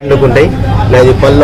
ఉంటాయి లేదు pallu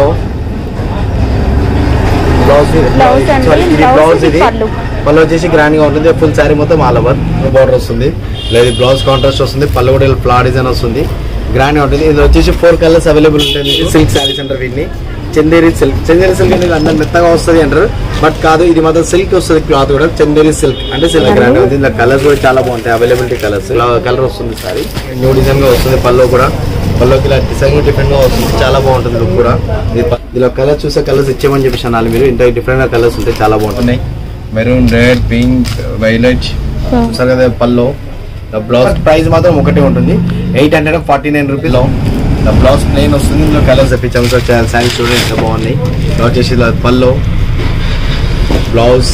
blouse Blouse అండి, సారీ, ఇది blouse బ్లౌజ్ ఇది ఇది పళ్ళు. పళ్ళు వచ్చేసి గ్రాండ్ గా ఉంటుంది ఫుల్ శారీ మొత్తం ఆల్ ఓవర్ బార్డర్ వస్తుంది లేదు బ్లౌజ్ కాంట్రాస్ట్ వస్తుంది పళ్ళు కూడా ఫ్లా డిజైన్ వస్తుంది గ్రాండ్ గా ఉంటుంది ఇది వచ్చేసి ఫోర్ కలర్స్ అవైలబుల్ ఉంటాయి సిల్క్ శారీస్ అంటారు వీటిని చందేరి సిల్క్ చందేరి సిల్క్ అనేది అందరు మెత్తగా వస్తుంది అంటారు బట్ కాదు ఇది మాత్రం సిల్క్ వస్తుంది క్లాత్ కూడా చందేరి సిల్క్ అంటే సిల్క్ గ్రాండ్ ఉంది ఇలా కలర్స్ కూడా చాలా బాగుంటాయి అవైలబిలిటీ కలర్స్ కలర్ వస్తుంది సారీ న్యూ డిజైన్ గా వస్తుంది పళ్ళు కూడా పళ్ళుకి ఇలా డిజైన్ డిఫరెంట్ గా వస్తుంది చాలా బాగుంటుంది లుక్ కూడా ఇది ప- ఇలా కలర్ చూసే కలర్స్ ఇచ్చేమని చెప్పేసి అనాలి మీరు ఇంత డిఫరెంట్ గా కలర్స్ ఉంటాయి చాలా బాగుంటున్నాయి మెరూన్ రెడ్ పింక్ వైలెట్ చూసారు కదా పళ్ళు బ్లౌజ్ ప్రైస్ మాత్రం ఒకటే ఉంటుంది eight hundred forty nine rupees blouse plain వస్తుంది ఇందులో కలర్స్ తెప్పించాము సార్ శారీస్ చూడండి ఎంత బాగున్నాయి ఇలా వచ్చేసి ఇలా పళ్ళు బ్లౌజ్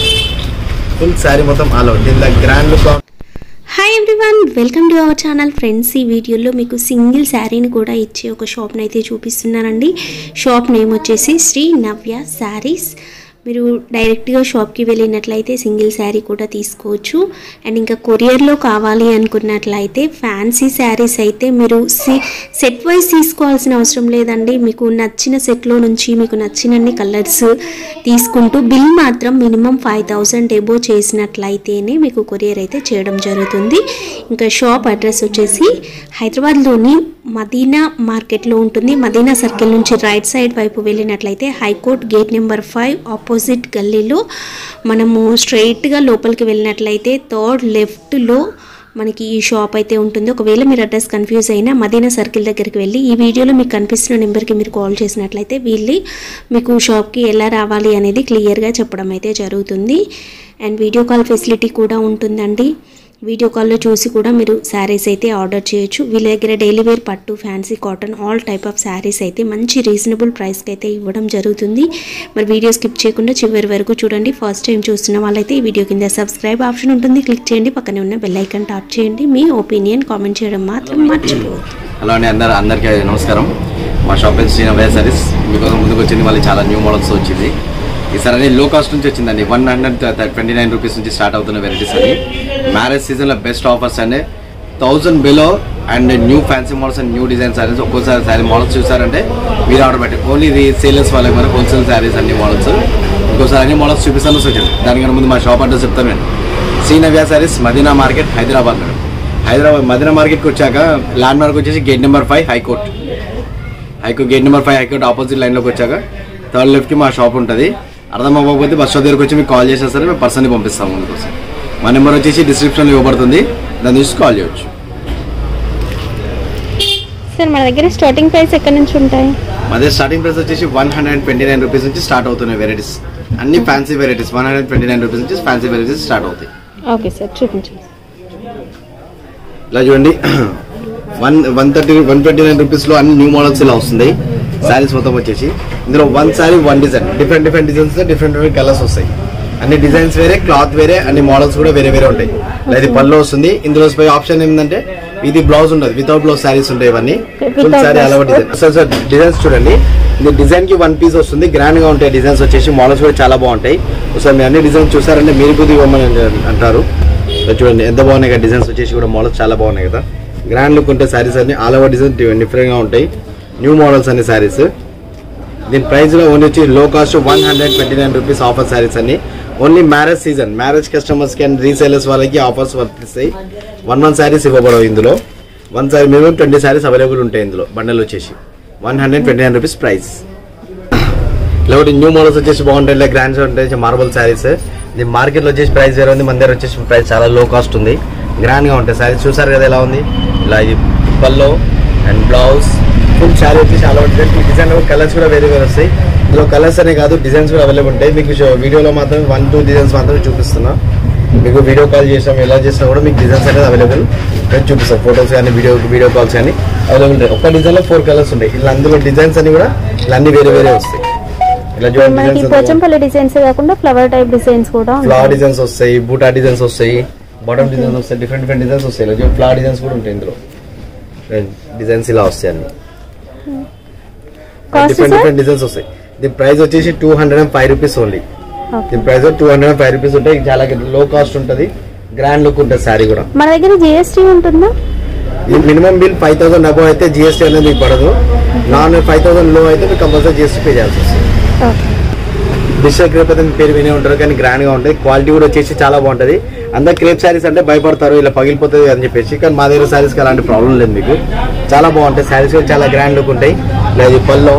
ఫుల్ శారీ మొత్తం ఆల్ అవుట్ దీనిలో grand look hi everyone welcome to our channel friends ఈ వీడియోలో మీకు సింగిల్ శారీని కూడా ఇచ్చే ఒక షాప్ని అయితే చూపిస్తున్నానండి షాప్ నేమ్ వచ్చేసి శ్రీ నవ్య శారీస్ మీరు డైరెక్ట్గా షాప్కి వెళ్ళినట్లయితే సింగిల్ శారీ కూడా తీసుకోవచ్చు అండ్ ఇంకా కొరియర్లో కావాలి అనుకున్నట్లయితే ఫ్యాన్సీ శారీస్ అయితే మీరు సి సెట్ వైజ్ తీసుకోవాల్సిన అవసరం లేదండి మీకు నచ్చిన సెట్లో నుంచి మీకు నచ్చినన్ని కలర్స్ తీసుకుంటూ బిల్ మాత్రం మినిమం ఫైవ్ థౌజండ్ ఎబో చేసినట్లయితేనే మీకు కొరియర్ అయితే చేయడం జరుగుతుంది ఇంకా షాప్ అడ్రస్ వచ్చేసి హైదరాబాద్లోని మదీనా మార్కెట్లో ఉంటుంది మదీనా సర్కిల్ నుంచి రైట్ సైడ్ వైపు వెళ్ళినట్లయితే high court gate number five opposite గల్లీలో మనము స్ట్రైట్గా లోపలికి వెళ్ళినట్లయితే థర్డ్ లెఫ్ట్లో మనకి ఈ షాప్ అయితే ఉంటుంది ఒకవేళ మీరు అడ్రస్ కన్ఫ్యూజ్ అయినా మదీనా సర్కిల్ దగ్గరికి వెళ్ళి ఈ వీడియోలో మీకు కనిపిస్తున్న నెంబర్కి మీరు కాల్ చేసినట్లయితే వీళ్ళు మీకు షాప్కి ఎలా రావాలి అనేది క్లియర్గా చెప్పడం అయితే జరుగుతుంది అండ్ వీడియో కాల్ ఫెసిలిటీ కూడా ఉంటుందండి వీడియో కాల్లో చూసి కూడా మీరు శారీస్ అయితే ఆర్డర్ చేయొచ్చు వీళ్ళ దగ్గర డైలీ వేర్ పట్టు fancy cotton all type of saris అయితే మంచి రీజనబుల్ ప్రైస్కి అయితే ఇవ్వడం జరుగుతుంది మరి వీడియో స్కిప్ చేయకుండా చివరి వరకు చూడండి ఫస్ట్ టైం చూస్తున్న వాళ్ళైతే ఈ వీడియో కింద సబ్స్క్రైబ్ ఆప్షన్ ఉంటుంది క్లిక్ చేయండి పక్కనే ఉన్న బెల్ ఐకాన్ టాప్ చేయండి మీ ఒపీనియన్ కామెంట్ చేయడం మాత్రం మర్చిపోవద్దు హలో అండి అందరు అందరికీ నమస్కారం మా షాప్ పేరు శ్రీనవ్య సారీస్ మీకోసం ముందుకు వచ్చింది మళ్ళీ చాలా న్యూ మోడల్స్ వచ్చింది ఈ సార్ అనేది లో కాస్ట్ నుంచి వచ్చిందండి one hundred twenty nine rupees నుంచి స్టార్ట్ అవుతున్న వెరైటీస్ అని మ్యారేజ్ సీజన్లో బెస్ట్ ఆఫర్స్ అండి thousand below and new fancy models and new design saris ఒక్కోసారి శారీ మోడల్స్ చూసారంటే మీరు ఆర్డర్ పెట్టి ఓన్లీ రీసేలర్స్ వాళ్ళకి మరి హోల్సేల్ శారీస్ అన్ని మోడల్స్ ఇంకోసారి అన్ని మోడల్స్ చూపిస్తాను వచ్చాను దానికన్నా ముందు మా షాప్ అడ్రస్ చెప్తాను నేను శ్రీనవ్య సారీస్ మదీనా మార్కెట్ హైదరాబాద్ మేడం హైదరాబాద్ మదీనా మార్కెట్కి వచ్చాక ల్యాండ్ మార్క్ వచ్చేసి gate number five high court high court gate number five high court opposite లైన్లోకి వచ్చాక థర్డ్ లెఫ్ట్కి మా షాప్ ఉంటుంది అర్థం అవ్వకపోతే బస్ స్టాప్ దగ్గరికి వచ్చి మీకు కాల్ చేసినా సరే మేము పర్సన్ని పంపిస్తాము అందుకోసం మా నెంబర్ వచ్చేసి డిస్క్రిప్షన్లో ఇవ్వబడుతుంది దాన్ని చూసి కాల్ చేయొచ్చు సార్ మన దగ్గర స్టార్టింగ్ ప్రైస్ ఎక్కడి నుంచి ఉంటాయి అదే స్టార్టింగ్ ప్రైస్ వచ్చేసి one hundred twenty nine rupees నుంచి స్టార్ట్ అవుతున్నాయి వెరైటీస్ అన్ని fancy varieties one hundred twenty nine rupees నుంచి ఫ్యాన్సీ వెరైటీస్ స్టార్ట్ అవుతాయి ఓకే సార్ చూపించండి ఇలా చూడండి one one thirty one twenty nine రూపీస్లో అన్ని న్యూ మోడల్స్ ఇలా వస్తుంది శారీస్ మొత్తం వచ్చేసి ఇందులో one sari one design different different designs different different colours వస్తాయి అన్ని డిజైన్స్ వేరే క్లాత్ వేరే అన్ని మోడల్స్ కూడా వేరే వేరే ఉంటాయి ఇది పళ్ళు వస్తుంది ఇందులో పై ఆప్షన్ ఏంటంటే ఇది బ్లౌజ్ ఉండదు వితౌట్ బ్లౌజ్ శారీస్ ఉంటాయి ఇవన్నీ ఫుల్ Without శారీ అలా డిజైన్ సార్ సార్ డిజైన్స్ చూడండి ఇది డిజైన్ కి వన్ పీస్ వస్తుంది గ్రాండ్ గా ఉంటాయి డిజైన్స్ వచ్చేసి మోడల్స్ కూడా చాలా బాగుంటాయి ఒకసారి మీరు అన్ని డిజైన్స్ చూసారంటే మీరు కొద్దిగా ఇవ్వమని అంటారు ఇక్కడ చూడండి ఎంత బాగున్నాయి కదా డిజైన్స్ వచ్చేసి కూడా మోడల్స్ చాలా బాగున్నాయి కదా గ్రాండ్ లుక్ ఉంటే శారీస్ అన్ని ఆల్ ఓవర్ డిజైన్ డిఫరెంట్ గా ఉంటాయి న్యూ మోడల్స్ అన్ని శారీస్ దీని ప్రైస్ లో ఓన్లీ వచ్చి low cost one hundred twenty nine rupees offer saris అన్ని only marriage season marriage customers కి అండ్ రీసేలర్స్ వాళ్ళకి ఆఫర్స్ వర్తిస్తాయి వన్ వన్ శారీస్ ఇవ్వబడవు ఇందులో one sari minimum twenty saris available ఉంటాయి ఇందులో బండల్ వచ్చేసి one hundred twenty nine rupees price లేకపోతే న్యూ మోడల్స్ వచ్చేసి బాగుంటాయి ఇలా గ్రాండ్స్ ఉంటాయి మార్బల్ శారీస్ ఇది మార్కెట్లో వచ్చేసి ప్రైస్ వేరే ఉంది మన దగ్గర వచ్చేసి ప్రైస్ చాలా లో కాస్ట్ ఉంది గ్రాండ్ గా ఉంటాయి శారీస్ చూసారు కదా ఎలా ఉంది ఇలా ఇది pallu and blouse full sari వచ్చేసి చాలా ఉంటుంది డిజైన్ కలర్స్ కూడా వేరే వేరే వస్తాయి ఇందులో కలర్స్ అనే కాదు డిజైన్స్ కూడా అవైలబుల్ ఉంటాయి మీకు షో- వీడియోలో మాత్రం వన్ టూ డిజైన్స్ మాత్రమే చూపిస్తున్నా మీకు వీడియో కాల్ చేసాం ఎలా చేసినా కూడా మీకు డిజైన్స్ అనేది అవైలబుల్ నేను చూపిస్తాం ఫోటోస్ కానీ వీడియో వీడియో కాల్స్ కానీ అవైలబుల్ ఉంటాయి ఒక్క డిజైన్ లో ఫోర్ కలర్స్ ఉంటాయి ఇలా అందులో డిజైన్స్ అన్ని కూడా ఇలా అన్ని వేరే వేరే వస్తాయి ఇలా చూడండి మనకి డిజైన్స్ పోచంపల్లి డిజైన్స్ కాకుండా ఫ్లవర్ టైప్ డిజైన్స్ కూడా ఫ్లవర్ డిజైన్స్ వస్తాయి బూటా డిజైన్స్ వస్తాయి బాటమ్ డిజైన్స్ వస్తాయి డిఫరెంట్ డిఫరెంట్ డిజైన్స్ వస్తాయి ఇలా ఫ్లవర్ డిజైన్స్ కూడా ఉంటాయి ఇందులో డిజైన్స్ ఇలా వస్తాయి అన్ని cost different sir different designs వస్తాయి దీని ప్రైస్ వచ్చేసి two hundred and five rupees only దీని price two hundred and five rupees ఉంటాయి చాలా లో కాస్ట్ ఉంటుంది గ్రాండ్ లుక్ ఉంటుంది శారీ కూడా మన దగ్గర జిఎస్టీ ఉంటుందా ఈ minimum bill five thousand above అయితే జిఎస్టీ అనేది మీకు పడదు నాన్ ఫైవ్ థౌసండ్ లో అయితే మీకు కంపల్సరీ జిఎస్టీ పే చేయాల్సి వస్తుంది ఓకే డిజిటల్ క్రేప్ అయితే మీ పేరు వినే ఉంటారు కానీ గ్రాండ్ గా ఉంటుంది క్వాలిటీ కూడా వచ్చేసి చాలా బాగుంటుంది అందరు క్రేప్ శారీస్ అంటే భయపడతారు ఇలా పగిలిపోతుంది అని చెప్పేసి కానీ మా దగ్గర శారీస్కి అలాంటి ప్రాబ్లం లేదు మీకు చాలా బాగుంటాయి శారీస్ కూడా చాలా గ్రాండ్ లుక్ ఉంటాయి లేదు పల్లో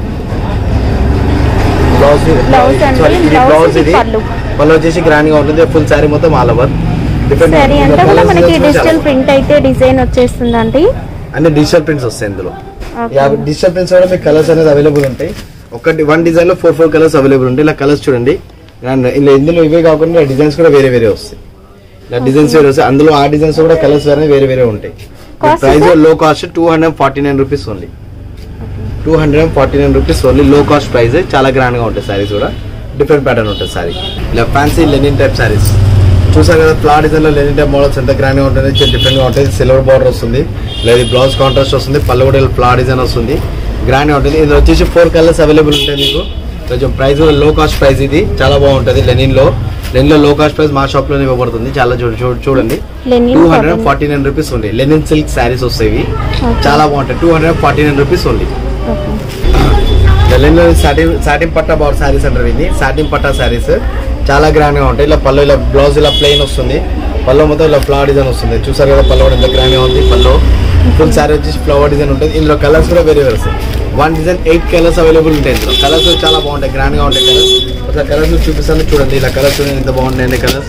బ్లౌజ్ Blouse అండి, సారీ ఇది blouse బ్లౌజ్ ఇది ఇది పళ్ళు. పళ్ళు వచ్చేసి గ్రాండ్ గా ఉంటుంది ఫుల్ శారీ మొత్తం ఆల్ ఓవర్ సరే అంతా కూడా మనకి డిజిటల్ ప్రింట్ అయితే డిజైన్ వచ్చేస్తుందండి అన్ని డిజిటల్ ప్రింట్స్ వస్తాయి ఇందులో ఓకే. యాభై డిజిటల్ ప్రింట్స్ కూడా మీకు కలర్స్ అనేది అవైలబుల్ ఉంటాయి ఒకటి వన్ డిజైన్ లో ఫోర్ ఫోర్ కలర్స్ అవైలబుల్ ఉంటాయి ఇలా కలర్స్ చూడండి And ఇలా ఇందులో ఇవే కాకుండా డిజైన్స్ కూడా వేరే వేరే వస్తాయి ఇలా డిజైన్స్ వేరే వస్తాయి అందులో ఆ డిజైన్స్ కూడా కలర్స్ అనేది వేరే వేరే ఉంటాయి Cost price sir? Low cost two hundred forty nine rupees only two hundred forty nine rupees only low cost price చాలా గ్రాండ్ గా ఉంటాయి సారీస్ కూడా డిఫరెంట్ ప్యాటర్న్ ఉంటుంది సారీ ఇలా ఫ్యాన్సీ లెనిన్ టైప్ సారీస్ చూసారు కదా ఫ్లా డిజైన్ లో లెనిన్ టైప్ మోడల్స్ ఎంత గ్రాండ్ గా ఉంటుంది డిఫరెంట్ గా ఉంటుంది సిల్వర్ బార్డర్ వస్తుంది లేదా బ్లౌజ్ కాంట్రాస్ట్ వస్తుంది పళ్ళు కూడా ఇలా ఫ్లా డిజైన్ వస్తుంది గ్రాండ్ గా ఉంటుంది ఇందులో వచ్చేసి ఫోర్ కలర్స్ అవైలబుల్ ఉంటాయి మీకు కొంచెం ప్రైస్ కూడా లో కాస్ట్ ప్రైస్ ఇది చాలా బాగుంటుంది లెనిన్ లో లెనిన్ లో లో కాస్ట్ ప్రైస్ మా షాప్ లోనే ఇవ్వబడుతుంది చాలా చూడు చూడు- చూడండి Lenin two hundred cotton. Forty nine rupees ఉంది లెనిన్ సిల్క్ శారీస్ వస్తాయి ఇవి. Okay. చాలా బాగుంటాయి two hundred forty nine rupees ఉంది ఓకే లెనిన్ లో సాటిన్ సాటిన్ పట్టా బార్ శారీస్ అంటారు ఇది సాటిన్ పట్టా శారీస్ చాలా గ్రాండ్ గా ఉంటాయి ఇలా పళ్ళు ఇలా బ్లౌజ్ ఇలా ప్లెయిన్ వస్తుంది పళ్ళు మొత్తం ఇలా ఫ్లవర్ డిజైన్ వస్తుంది చూసారు కదా పళ్ళు కూడా ఎంత గ్రాండ్ గా ఉంది పళ్ళు ఫుల్ శారీ వచ్చేసి ఫ్లవర్ డిజైన్ ఉంటుంది ఇందులో కలర్స్ కూడా వేరే వేరే వస్తాయి one design eight colours available ఉంటాయి ఇందులో కలర్స్ చాలా బాగుంటాయి గ్రాండ్ గా ఉంటాయి కలర్స్ ఒకసారి కలర్స్ చూపిస్తాను చూడండి ఇలా కలర్స్ చూడండి ఎంత బాగుంటాయండి కలర్స్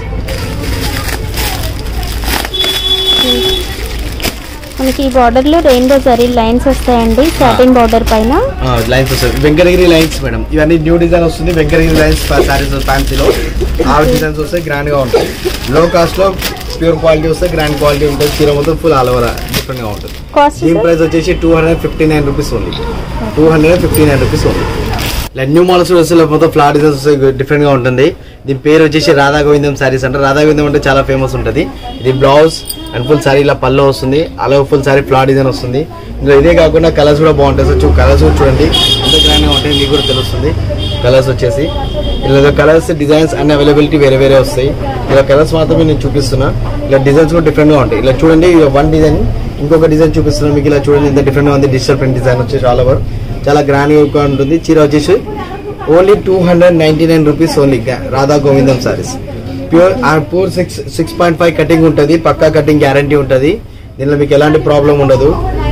మనకి ఈ బార్డర్ లో రెయిన్బో జరీ లైన్స్ వస్తాయండి సాటిన్ బార్డర్ పైన లైన్స్ వస్తాయి వెంకటగిరి లైన్స్ మేడం ఇవన్నీ న్యూ డిజైన్ వస్తుంది వెంకటగిరి లైన్స్ సారీస్ ఫ్యాన్సీలో ఆ డిజైన్స్ వస్తాయి గ్రాండ్ గా ఉంటాయి లో కాస్ట్ లో ప్యూర్ క్వాలిటీ వస్తే గ్రాండ్ క్వాలిటీ ఉంటుంది చీర మొత్తం ఫుల్ ఆల్ ఓవర్ డిఫరెంట్ గా ఉంటుంది కాస్ట్ దీని ప్రైస్ వచ్చేసి two hundred fifty nine rupees ఉంది two hundred fifty nine rupees ఉంది లైక్ న్యూ మోడల్స్ వస్తే మొత్తం ఫ్లాట్ డిజైన్స్ వస్తాయి డిఫరెంట్ గా ఉంటుంది దీని పేరు వచ్చేసి రాధా గోవిందం సారీస్ అంటే రాధా గోవిందం అంటే చాలా ఫేమస్ ఉంటుంది ఇది బ్లౌజ్ అండ్ ఫుల్ సారీ ఇలా పల్లో వస్తుంది అలా ఫుల్ సారీ ఫ్లాట్ డిజైన్ వస్తుంది ఇందులో ఇదే కాకుండా కలర్స్ కూడా బాగుంటాయి సో చూ కలర్స్ కూడా చూడండి ఎంత గ్రాండ్ గా ఉంటాయి మీకు కూడా తెలుస్తుంది కలర్స్ వచ్చేసి ఇలా కలర్స్ డిజైన్స్ అన్ని అవైలబిలిటీ వేరే వేరే వస్తాయి ఇలా కలర్స్ మాత్రమే నేను చూపిస్తున్నా ఇలా డిజైన్స్ కూడా డిఫరెంట్ గా ఉంటాయి ఇలా చూడండి వన్ డిజైన్ ఇంకొక డిజైన్ చూపిస్తున్నా మీకు ఇలా చూడండి ఎంత డిఫరెంట్ గా ఉంది డిజిటల్ ప్రింట్ డిజైన్ వచ్చేసి ఆల్ ఓవర్ చాలా గ్రాండ్ గా ఉంటుంది చీర వచ్చేసి only two hundred ninety nine rupees only Radha Govindam saris pure pure six six point five cutting ఉంటుంది పక్కా కటింగ్ గ్యారంటీ ఉంటుంది దీనిలో మీకు ఎలాంటి ప్రాబ్లం ఉండదు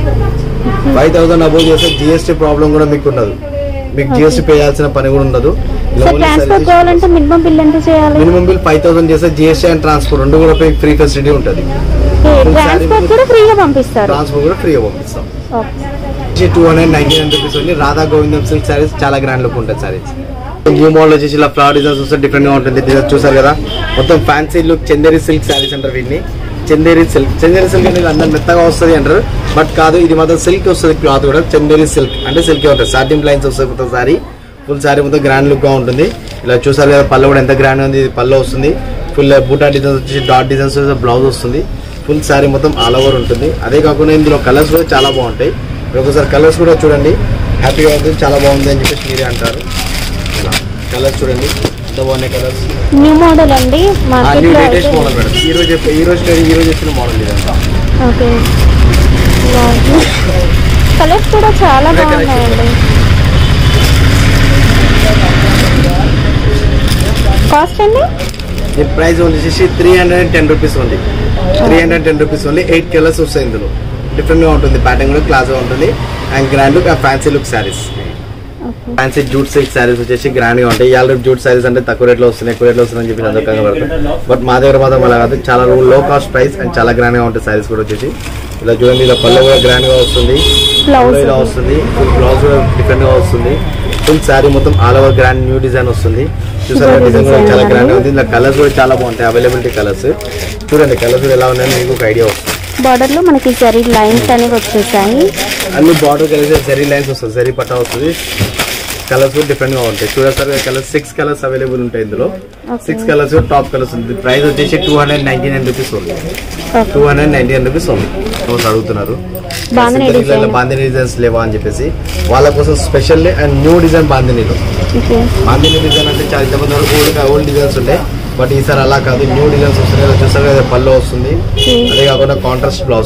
ఫైవ్ థౌసండ్ అబౌవ్ చేస్తే జిఎస్టీ ప్రాబ్లం కూడా మీకు ఉండదు మీకు జిఎస్టీ పే చేయాల్సిన పని కూడా ఉండదు సార్ ట్రాన్స్ఫర్ కావాలంటే మినిమం బిల్ ఎంత చేయాలి మినిమం బిల్ ఫైవ్ థౌసండ్ చేస్తే జిఎస్టీ అండ్ ట్రాన్స్ఫర్ రెండు కూడా మీకు ఫ్రీ ఫెసిలిటీ ఉంటుంది ట్రాన్స్పోర్ట్ కూడా ఫ్రీగా పంపిస్తారు ట్రాన్స్ఫర్ కూడా ఫ్రీగా పంపిస్తాం okay two hundred ninety nine rupees ఉంది రాధా గోవిందం సిల్క్ సారీస్ చాలా గ్రాండ్ లుక్ ఉంటుంది సారీస్ న్యూ మోడల్ వచ్చేసి ఇలా ఫ్లవర్ డిజైన్స్ వస్తే డిఫరెంట్ గా ఉంటుంది డిజైన్ చూసారు కదా మొత్తం fancy look Chanderi silk saris అంటారు వీటిని చందేరి సిల్క్ చందేరి సిల్క్ అనేది అందరు మెత్తగా వస్తుంది అంటారు బట్ కాదు ఇది మాత్రం సిల్క్ వస్తుంది క్లాత్ కూడా చందేరి సిల్క్ అంటే సిల్క్ ఉంటుంది సాటిన్ లైన్స్ వస్తాయి మొత్తం సారీ ఫుల్ సారీ మొత్తం గ్రాండ్ లుక్ గా ఉంటుంది ఇలా చూసారు కదా పళ్ళు కూడా ఎంత గ్రాండ్ ఉంది ఇది పళ్ళు వస్తుంది ఫుల్ బూటా డిజైన్స్ వచ్చేసి డాట్ డిజైన్స్ బ్లౌజ్ వస్తుంది ఫుల్ సారీ మొత్తం ఆల్ ఓవర్ ఉంటుంది అదే కాకుండా ఇందులో కలర్స్ కూడా చాలా బాగుంటాయి మీరు ఒకసారి కలర్స్ కూడా చూడండి హ్యాపీగా ఉంటుంది చాలా బాగుంది అని చెప్పేసి మీరే అంటారు ఇలా కలర్స్ చూడండి ఎంత బాగున్నాయి కలర్స్ న్యూ మోడల్ అండి మార్కెట్ న్యూ లో లేటెస్ట్ అయితే మోడల్ మేడం ఈ రోజు చెప్ప- ఈ రోజు ఈ రోజు వచ్చిన మోడల్ ఇదంతా ఓకే కలర్స్ కూడా చాలా ఇవే colours బాగున్నాయండి కాస్ట్ అండి ఈ ప్రైస్ వచ్చేసి three hundred and ten rupees ఉంది three hundred ten rupees only eight colours వస్తాయి ఇందులో డిఫరెంట్ గా ఉంటుంది ప్యాటర్న్ కూడా క్లాస్ గా ఉంటుంది and grand look fancy look saris okay fancy jute silk saris వచ్చేసి గ్రాండ్ గా ఉంటాయి ఇవాళ జూట్ శారీస్ అంటే తక్కువ రేట్లో వస్తున్నాయి ఎక్కువ రేట్లో వస్తున్నాయి అని చెప్పి అందరూ కంగారు పడతారు బట్ మా దగ్గర మాత్రం అలా కాదు చాలా లో కాస్ట్ ప్రైస్ అండ్ చాలా గ్రాండ్ గా ఉంటాయి శారీస్ కూడా వచ్చేసి ఇలా చూడండి ఇలా పళ్ళు కూడా గ్రాండ్ గా వస్తుంది Blouse పళ్ళు ఇలా అది. వస్తుంది ఫుల్ బ్లౌజ్ కూడా డిఫరెంట్ గా వస్తుంది ఫుల్ శారీ మొత్తం all over grand new design వస్తుంది చూసారా Jewelry డిజైన్ కూడా design చాలా గ్రాండ్ గా అండి. ఉంది ఇలా కలర్స్ కూడా చాలా బాగుంటాయి అవైలబిలిటీ కలర్స్ చూడండి కలర్స్ కూడా ఎలా ఉన్నాయని మీకు ఒక ఐడియా వస్తుంది బార్డర్ లో మనకి జరీ లైన్స్ అనేవి వచ్చేసాయి అన్ని బార్డర్ కలిసి జరీ లైన్స్ వస్తుంది జరీ పట్టా వస్తుంది కలర్స్ కూడా డిఫరెంట్ గా ఉంటాయి చూడసారి కలర్స్ సిక్స్ కలర్స్ అవైలబుల్ ఉంటాయి ఇందులో సిక్స్ కలర్స్ టాప్ కలర్స్ ఉంది ప్రైస్ వచ్చేసి two hundred ninety nine rupees ఉంది okay two hundred ninety nine rupees ఉంది రోజు అడుగుతున్నారు బాందిని సిద్ధరిలో design. బాందిని డిజైన్స్ లేవా అని చెప్పేసి వాళ్ళ కోసం స్పెషల్ అండ్ న్యూ డిజైన్ బాందినీలో ఓకే బాందిని డిజైన్ అంటే చాలా ఇంతమంది ఓల్డ్ ఓల్డ్ డిజైన్స్ ఉంటాయి బట్ ఈసారి అలా కాదు న్యూ డిజైన్స్ వస్తున్నాయి ఇలా చూస్తారు కదా పళ్ళు వస్తుంది Hmm. అదే కాకుండా కాంట్రాస్ట్ బ్లౌజ్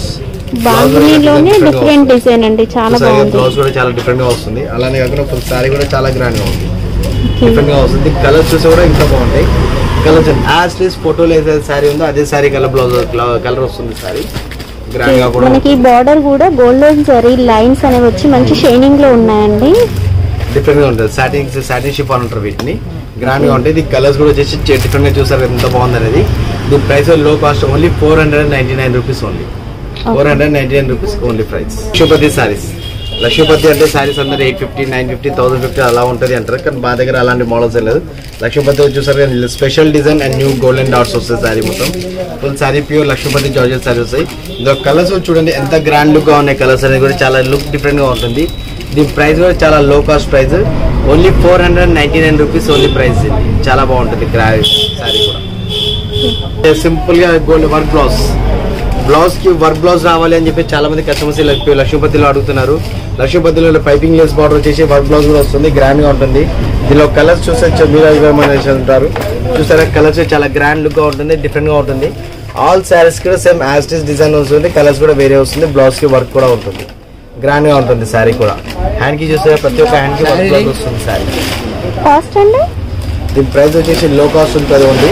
బాగులోనే డిఫరెంట్ డిజైన్ అండి చాలా బాగుంది బ్లౌజ్ కూడా చాలా డిఫరెంట్ గా వస్తుంది అలానే కాకుండా ఫుల్ సారీ కూడా చాలా గ్రాండ్ గా ఉంది డిఫరెంట్ గా వస్తుంది కలర్స్ చూసి కూడా ఇంకా బాగుంటాయి కలర్స్ యాజ్ లీస్ ఫోటోలో ఏదైతే శారీ ఉందో అదే శారీ కలర్ బ్లౌజ్ కలర్ వస్తుంది శారీ గ్రాండ్ గా కూడా మనకి బార్డర్ కూడా గోల్డెన్ జరీ లైన్స్ అనేవి వచ్చి మంచి షైనింగ్ లో ఉన్నాయండి డిఫరెంట్ గా ఉంటుంది సాటింగ్ సాటిన్ షిప్ అని అంటారు వీటిని గ్రాండ్ గా ఉంటాయి ఇది కలర్స్ కూడా వచ్చేసి డిఫరెంట్ గా చూసారు ఎంత బాగుంది అనేది దీని price low cost only four hundred ninety nine rupees only four hundred ninety nine rupees only price Lakshmipati saris Lakshmipati అంటే సారీస్ అందరూ eight fifty nine fifty thousand fifty అలా ఉంటుంది అంటారు కానీ మా దగ్గర అలాంటి మోడల్స్ ఏం లేదు లక్ష్మీపతి చూసారు కానీ special design and new golden dots వస్తాయి సారీ మొత్తం full sari pure Lakshmipati georgette sari వస్తాయి ఇందులో కలర్స్ చూడండి ఎంత గ్రాండ్ లుక్ గా ఉన్నాయి కలర్స్ అనేది కూడా చాలా లుక్ డిఫరెంట్ గా ఉంటుంది దీని ప్రైస్ కూడా చాలా low cost price only four hundred ninety nine rupees only price ఇది చాలా బాగుంటుంది సారీ కూడా సింపుల్ గా గోల్డ్ వర్క్ బ్లౌజ్ బ్లౌజ్ కి వర్క్ బ్లౌజ్ రావాలి అని చెప్పి చాలా మంది కస్టమర్స్ లక్ష్మీ- లక్ష్మీపతిలో అడుగుతున్నారు లక్ష్మీపతిలో పైపింగ్ లెస్ బార్డర్ వచ్చేసి వర్క్ బ్లౌజ్ కూడా వస్తుంది గ్రాండ్ గా ఉంటుంది దీనిలో కలర్స్ చూస్తే చ- మీరు ఇవ్వమని అంటారు చూసారా కలర్స్ చాలా గ్రాండ్ లుక్ గా ఉంటుంది డిఫరెంట్ గా ఉంటుంది ఆల్ శారీస్ కూడా సేమ్ యాస్టిస్ డిజైన్ వస్తుంది కలర్స్ కూడా వేరే వస్తుంది బ్లౌజ్ కి వర్క్ కూడా ఉంటుంది గ్రాండ్ గా ఉంటుంది శారీ కూడా హ్యాండ్ కి చూస్తే ప్రతి ఒక్క హ్యాండ్ కి వర్క్ బ్లౌజ్ వస్తుంది శారీ కాస్ట్ అండి దీని ప్రైస్ వచ్చేసి లో కాస్ట్ ఉంటుంది ఓన్లీ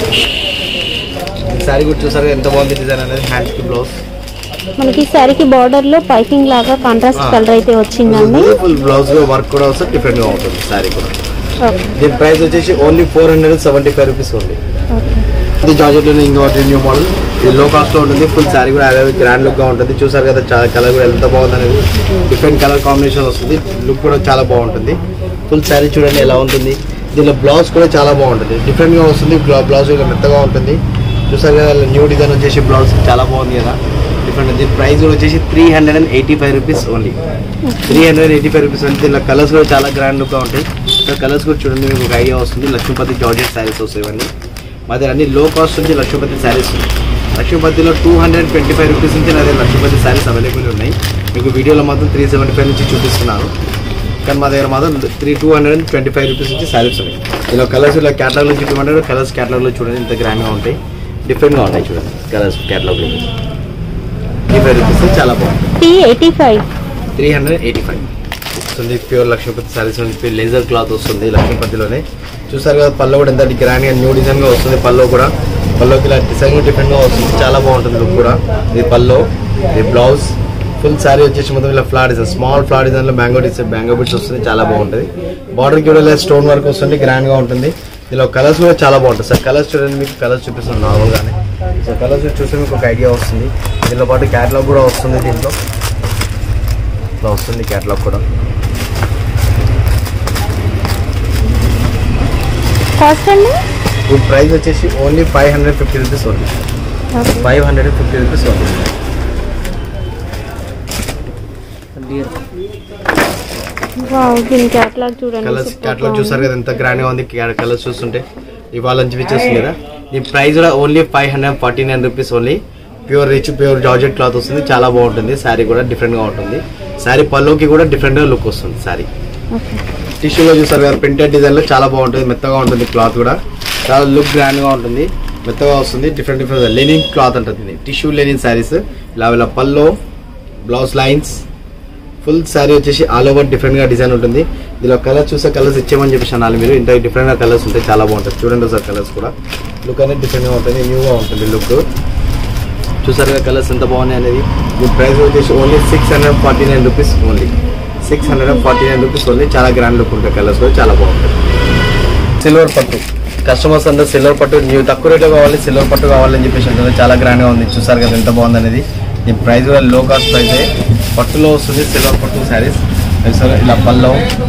శారీ కూడా చూసారు ఎంత బాగుంది డిజైన్ అనేది హ్యాండ్ కి బ్లౌజ్ మనకి శారీకి బార్డర్ లో పైపింగ్ లాగా కాంట్రాస్ట్ ఆ. కలర్ అయితే వచ్చిందండి ఫుల్ బ్లౌజ్ వర్క్ కూడా వస్తే డిఫరెంట్ గా ఉంటుంది శారీ కూడా ఓకే దీని ప్రైస్ వచ్చేసి only four hundred seventy five rupees only okay ఇది జార్జెట్ లో ఇంకోటి న్యూ మోడల్ ఇది లో కాస్ట్ లో ఉంటుంది ఫుల్ శారీ కూడా అదే గ్రాండ్ లుక్ గా ఉంటుంది చూసారు కదా చాలా కలర్ కూడా ఎంత బాగుంది అనేది డిఫరెంట్ కలర్ కాంబినేషన్ వస్తుంది లుక్ కూడా చాలా బాగుంటుంది ఫుల్ శారీ చూడండి ఎలా ఉంటుంది దీనిలో బ్లౌజ్ కూడా చాలా బాగుంటుంది డిఫరెంట్ గా వస్తుంది బ్లౌజ్ కూడా మెత్తగా ఉంటుంది చూసారు కదా న్యూ డిజైన్ వచ్చేసి బ్లౌజ్ చాలా బాగుంది కదా డిఫరెంట్ దీని ప్రైస్ కూడా వచ్చేసి three hundred and eighty five rupees only three hundred eighty five rupees అంటే దీనిలో కలర్స్ కూడా చాలా గ్రాండ్ లుక్ గా ఉంటాయి కలర్స్ కూడా చూడండి మీకు ఒక ఐడియా వస్తుంది లక్ష్మీపతి జార్జెట్ శారీస్ వస్తాయి ఇవన్నీ మా దగ్గర అన్ని లో కాస్ట్ నుంచి లక్ష్మీపతి శారీస్ ఉన్నాయి లక్ష్మీపతిలో two hundred twenty five rupees నుంచి నా దగ్గర లక్ష్మీపతి శారీస్ అవైలబుల్ ఉన్నాయి మీకు వీడియోలో మాత్రం త్రీ సెవెంటీ ఫైవ్ నుంచి చూపిస్తున్నాను కానీ మా దగ్గర మాత్రం three two hundred and twenty five rupees నుంచి శారీస్ ఉన్నాయి ఇలా కలర్స్ ఇలా క్యాటలాగ్లో చూపించమంటే కలర్స్ క్యాటలాగ్లో చూడండి ఇంత గ్రాండ్గా ఉంటాయి డిఫరెంట్గా ఉంటాయి చూడండి కలర్స్ క్యాటలాగ్లో ట్వంటీ ఫైవ్ రూపీస్ చాలా బాగుంటుంది టీ eighty five three hundred eighty five వస్తుంది ప్యూర్ లక్ష్మీపతి సారీస్ ఉంది లేజర్ క్లాత్ వస్తుంది లక్ష్మీపతిలోనే చూసారు కదా పళ్ళు కూడా ఎంత గ్రాండ్గా న్యూ డిజైన్గా వస్తుంది పళ్ళు కూడా పళ్ళుకి ఇలా డిజైన్ డిఫరెంట్గా వస్తుంది చాలా బాగుంటుంది లుక్ కూడా ఇది పళ్ళు ఇది బ్లౌజ్ ఫుల్ శారీ వచ్చేసి మొత్తం ఇలా ఫ్లా డిజైన్ స్మాల్ ఫ్లా డిజైన్లో మ్యాంగో డిజైన్ మ్యాంగో బిట్స్ వస్తుంది చాలా బాగుంటుంది బార్డర్కి కూడా ఇలా స్టోన్ వర్క్ వస్తుంది గ్రాండ్గా ఉంటుంది ఇలా కలర్స్ కూడా చాలా బాగుంటుంది సార్ కలర్స్ చూడండి మీకు కలర్స్ చూపిస్తాను నార్మల్గానే సో కలర్స్ చూస్తే మీకు ఒక ఐడియా వస్తుంది దీనిలో పాటు క్యాటలాగ్ కూడా వస్తుంది దీంట్లో ఇట్లా వస్తుంది క్యాటలాగ్ కూడా కాస్ట్ అండి ఇప్పుడు ప్రైస్ వచ్చేసి only five hundred fifty rupees only five hundred fifty rupees only wow దీని క్యాటలాగ్ చూడండి కలర్స్ super క్యాటలాగ్ బాగుంది. చూసారు కదా ఎంత గ్రాండ్ గా ఉంది కలర్స్ చూస్తుంటే ఇవాళ చూపించేస్తుంది కదా ఈ ప్రైస్ కూడా only five hundred forty nine rupees only pure rich pure georgette cloth వస్తుంది చాలా బాగుంటుంది శారీ కూడా డిఫరెంట్ గా ఉంటుంది శారీ పల్లోకి కూడా డిఫరెంట్ గా లుక్ వస్తుంది శారీ ఓకే టిష్యూలో చూసారు కదా ప్రింటెడ్ డిజైన్ లో చాలా బాగుంటుంది మెత్తగా ఉంటుంది క్లాత్ కూడా చాలా లుక్ గ్రాండ్ గా ఉంటుంది మెత్తగా వస్తుంది డిఫరెంట్ డిఫరెంట్ లెనిన్ క్లాత్ అంటుంది టిష్యూ లెనిన్ శారీస్ ఇలా ఇలా pallu blouse lines full sari వచ్చేసి ఆల్ ఓవర్ డిఫరెంట్ గా డిజైన్ ఉంటుంది దీనిలో కలర్స్ చూసే కలర్స్ ఇచ్చేమని చెప్పేసి అనాలి మీరు ఇంత డిఫరెంట్ గా కలర్స్ ఉంటాయి చాలా బాగుంటుంది చూడండి సార్ కలర్స్ కూడా లుక్ అనేది డిఫరెంట్ గా ఉంటుంది న్యూ గా ఉంటుంది లుక్ చూసారు కదా కలర్స్ ఎంత బాగున్నాయి అనేది ఈ ప్రైస్ వచ్చేసి only six hundred forty nine rupees only six hundred and forty nine rupees only చాలా గ్రాండ్ లుక్ ఉంటాయి కలర్స్ కూడా చాలా బాగుంటాయి సిల్వర్ పట్టు కస్టమర్స్ అందరూ సిల్వర్ పట్టు న్యూ తక్కువ రేట్లో కావాలి సిల్వర్ పట్టు కావాలని చెప్పేసి అంటారు చాలా గ్రాండ్గా ఉంది చూసారు కదా ఎంత బాగుంది అనేది దీని ప్రైస్ కూడా లో కాస్ట్ ప్రైస్ పట్టులో వస్తుంది సిల్వర్ పట్టు శారీస్ ఇలా పల్లో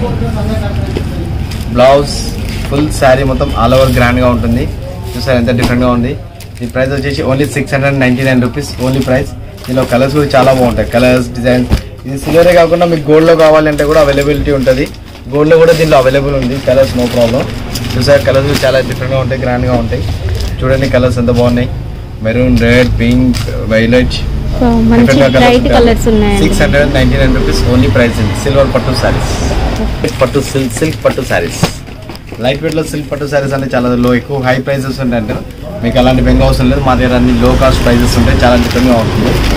బ్లౌజ్ ఫుల్ శారీ మొత్తం ఆల్ ఓవర్ గ్రాండ్గా ఉంటుంది చూసారు ఎంత డిఫరెంట్గా ఉంది ఈ ప్రైస్ వచ్చేసి only six hundred ninety nine rupees only price దీనిలో కలర్స్ కూడా చాలా బాగుంటాయి కలర్స్ డిజైన్ ఇది సిల్వరే కాకుండా మీకు గోల్డ్లో కావాలంటే కూడా అవైలబిలిటీ ఉంటుంది గోల్డ్లో కూడా దీనిలో అవైలబుల్ ఉంది కలర్స్ నో ప్రాబ్లం చూసారు కలర్స్ చాలా డిఫరెంట్గా ఉంటాయి గ్రాండ్గా ఉంటాయి చూడండి కలర్స్ ఎంత బాగున్నాయి maroon red pink violet so మంచి బ్రైట్ కలర్స్ ఉన్నాయండి six hundred ninety nine rupees only price ఉంది సిల్వర్ పట్టు సారీస్ పట్టు సిల్క్ సిల్క్ పట్టు సారీస్ లైట్ వెయిట్ లో సిల్క్ పట్టు సారీస్ అంటే చాలా లో ఎక్కువ హై ప్రైసెస్ ఉంటాయంటే మీకు అలాంటి బెంగ అవసరం లేదు మా దగ్గర అన్ని లో కాస్ట్ ప్రైసెస్ ఉంటాయి చాలా డిఫరెంట్ గా ఉంటుంది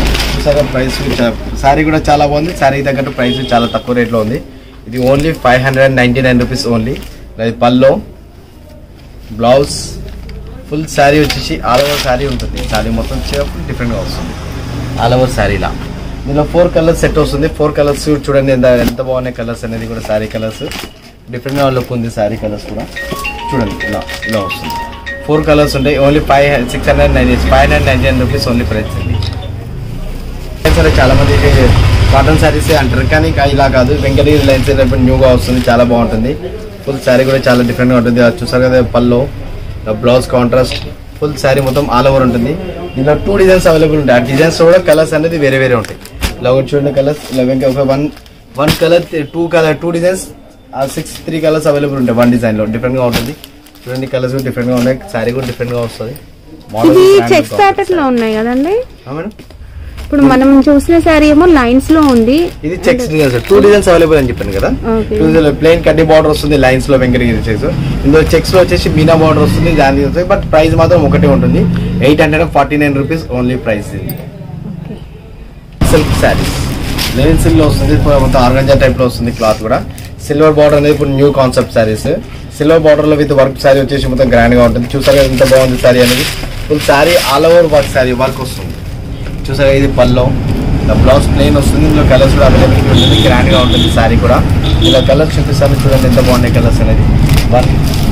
చూసారా ప్రైస్ శారీ కూడా చాలా బాగుంది శారీ తగ్గట్టు ప్రైస్ చాలా తక్కువ రేట్లో ఉంది ఇది only five hundred ninety nine rupees only అది పల్లో బ్లౌజ్ ఫుల్ శారీ వచ్చేసి ఆల్ ఓవర్ శారీ ఉంటుంది శారీ మొత్తం ఫుల్ డిఫరెంట్గా వస్తుంది ఆల్ ఓవర్ శారీలా దీనిలో ఫోర్ కలర్స్ సెట్ వస్తుంది ఫోర్ కలర్స్ చూడండి ఎంత ఎంత బాగున్నాయి కలర్స్ అనేది కూడా శారీ కలర్స్ డిఫరెంట్గా లుక్ ఉంది శారీ కలర్స్ కూడా చూడండి ఇలా ఇలా వస్తుంది ఫోర్ కలర్స్ ఉంటాయి only five six hundred nine five hundred ninety nine rupees only price ఉంది సరే చాలా మంది కాటన్ శారీస్ అంటారు కానీ ఇంకా ఇలా కాదు వెంకటగిరి లైన్స్ రేపు న్యూగా వస్తుంది చాలా బాగుంటుంది ఫుల్ శారీ కూడా చాలా డిఫరెంట్గా ఉంటుంది అది చూసారు కదా pallu blouse contrast full sari మొత్తం ఆల్ ఓవర్ ఉంటుంది దీనిలో టూ డిజైన్స్ అవైలబుల్ ఉంటాయి ఆ డిజైన్స్ కూడా కలర్స్ అనేది వేరే వేరే ఉంటాయి ఇలా ఒకటి చూడండి కలర్స్ ఇలా వెంక ఒక one one colour two colour two designs ఆ సిక్స్ త్రీ కలర్స్ అవైలబుల్ ఉంటాయి వన్ డిజైన్లో డిఫరెంట్గా ఉంటుంది చూడండి కలర్స్ కూడా డిఫరెంట్గా ఉన్నాయి శారీ కూడా డిఫరెంట్గా వస్తుంది Model ఇది grand చెక్స్ గా ప్యాటర్న్ లో ఉన్నాయి కదండి ఆ మేడం ఇప్పుడు మనం చూసిన శారీ ఏమో లైన్స్ లో ఉంది ఇది checks designs two designs available అని చెప్పాను కదా Okay. టూ ప్లెయిన్ కడ్డీ బార్డర్ వస్తుంది లైన్స్ లో వెంకటగిరి చెక్స్ ఇందులో చెక్స్ లో వచ్చేసి మీనా బార్డర్ వస్తుంది దాని వస్తుంది బట్ ప్రైస్ మాత్రం ఒకటే ఉంటుంది eight hundred forty nine rupees only price ఇది సిల్క్ శారీస్ లెనిన్ సిల్క్ లో వస్తుంది ఇప్పుడు మొత్తం ఆర్గంజా టైప్ లో వస్తుంది క్లాత్ కూడా సిల్వర్ బార్డర్ అనేది ఇప్పుడు new concept saris silver border లో విత్ వర్క్ శారీ వచ్చేసి మొత్తం గ్రాండ్ గా ఉంటుంది చూసారా ఎంత బాగుంది శారీ అనేది full sari all over work sari work వస్తుంది చూసారా ఇది పల్లో బ్లౌజ్ ప్లెయిన్ వస్తుంది ఇందులో కలర్స్ కూడా అవైలబిలిటీ ఉంటుంది గ్రాండ్ గా ఉంటుంది శారీ కూడా ఇలా కలర్స్ చూపిస్తాను చూడండి ఎంత బాగున్నాయి కలర్స్ అనేది one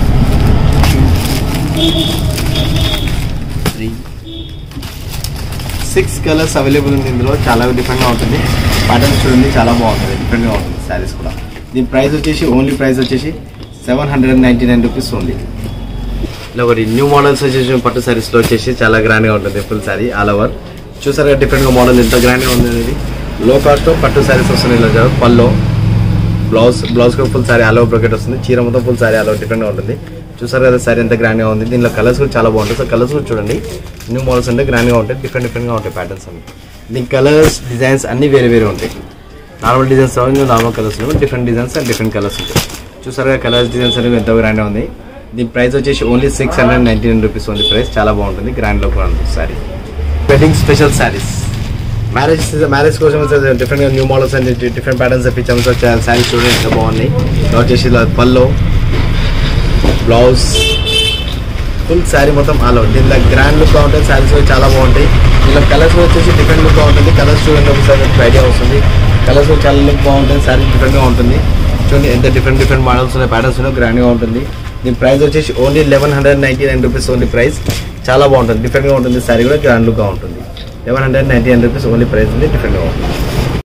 three six colours available ఉంది ఇందులో చాలా డిఫరెంట్ గా ఉంటుంది ప్యాటర్న్ చూడండి చాలా బాగుంటుంది డిఫరెంట్ గా ఉంటుంది శారీస్ కూడా దీని ప్రైస్ వచ్చేసి ఓన్లీ ప్రైస్ వచ్చేసి seven hundred ninety nine rupees only ఇలా ఒకటి న్యూ మోడల్స్ వచ్చేసి పట్టు సారీస్ లో వచ్చేసి చాలా గ్రాండ్ గా ఉంటుంది ఫుల్ సారీ ఆల్ ఓవర్ చూసారా డిఫరెంట్ గా మోడల్ ఎంత గ్రాండ్ గా ఉంది అనేది లో కాస్ట్ పట్టు సారీస్ వస్తున్నాయి ఇలా చూడండి. పల్లో బ్లౌజ్ బ్లౌజ్ కూడా full sari all over bracket వస్తుంది చీర మొత్తం full sari all over different గా ఉంటుంది చూసారు కదా సారీ ఎంత గ్రాండ్ గా ఉంది దీనిలో కలర్స్ కూడా చాలా బాగుంటుంది సో కలర్స్ కూడా చూడండి న్యూ మోడల్స్ అంటే గ్రాండ్ గా ఉంటాయి డిఫరెంట్ డిఫరెంట్ గా ఉంటాయి ప్యాటర్న్స్ అన్ని దీని కలర్స్ డిజైన్స్ అన్ని వేరే వేరే ఉంటాయి normal designs normal colours different designs and different colours ఉంటాయి చూసారుగా కలర్స్ డిజైన్స్ అనేవి ఎంతో గ్రాండ్ ఉంది దీని ప్రైస్ వచ్చేసి only six hundred ninety nine rupees only price చాలా బాగుంటుంది గ్రాండ్ లో కూడా ఉంటుంది sari wedding special saris marriage marriage కోసం డిఫరెంట్ గా new models and different patterns తెప్పించాము సో సారీస్ చూడండి ఎంత బాగున్నాయి ఇలా వచ్చేసి ఇలా పల్లో బ్లౌజ్ ఫుల్ శారీ మొత్తం ఆల్ అవుట్ దీనిలో గ్రాండ్ లుక్ ఉంటుంది శారీస్ కూడా చాలా బాగుంటాయి దీనిలో కలర్స్ వచ్చేసి డిఫరెంట్ లుక్ ఉంటుంది కలర్స్ చూడండి ఒకసారి ఐడియా వస్తుంది కలర్స్ కూడా చాలా లుక్ బాగుంటుంది శారీ డిఫరెంట్గా ఉంటుంది చూడండి ఎంత డిఫరెంట్ డిఫరెంట్ మోడల్స్ ఉన్నాయి ప్యాటర్న్స్ ఉన్నాయి గ్రాండ్గా ఉంటుంది దీని ప్రైస్ వచ్చేసి only eleven hundred ninety nine rupees only price చాలా బాగుంటుంది డిఫరెంట్గా ఉంటుంది శారీ కూడా గ్రాండ్ లుక్గా ఉంటుంది eleven hundred ninety nine rupees only price ఉంది డిఫరెంట్గా ఉంటుంది